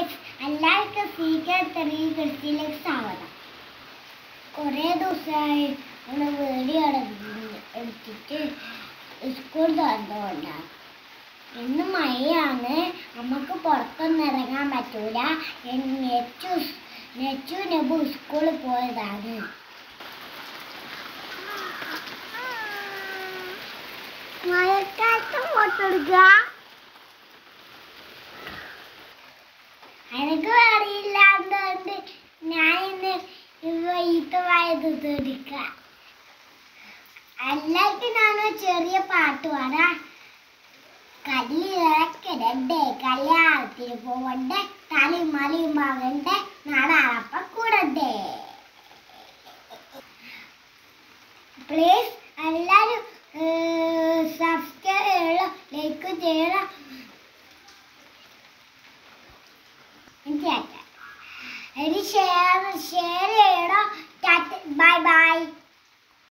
guys എല്ലാവർക്കും secret three ക്രിസ്റ്റിയിലേക്ക് സ്വാഗതം കുറേ ദിവസമായി ഒന്ന് വീഡിയോ എടുത്തിട്ട് സ്കൂൾ തുറന്നുകൊണ്ടാണ് ഇന്ന് മഴയാണ് നമുക്ക് പുറത്തൊന്നും ഇറങ്ങാൻ പറ്റൂല എൻ- നെച്ചു നെച്ചു നെബു സ്കൂളിൽ പോയതാണ് മഴക്കാലത്ത് ഫോട്ടോ എടുക്കുക എനിക്ക് അറിയില്ല അതുകൊണ്ട് ഞാൻ ഇന്ന് വൈകിട്ടമായത് എടുക്ക എല്ലാവർക്കും ഞാനോ ചെറിയ പാട്ട് പാടാ കല്ലിറക്കരണ്ടേ കല്യാണത്തിന് പോവണ്ടേ തലയും മലയും ആകണ്ടേ നാടാളപ്പം കൂടണ്ടേ പ്ലീസ് എല്ലാവരും സബ്സ്ക്രൈബ് ചെയ്യണം ലൈക്ക് ചെയ്യണം എനിക്ക് ഇനി ഷെയർ ഷെയർ ചെയ്യണം ബൈ ബൈ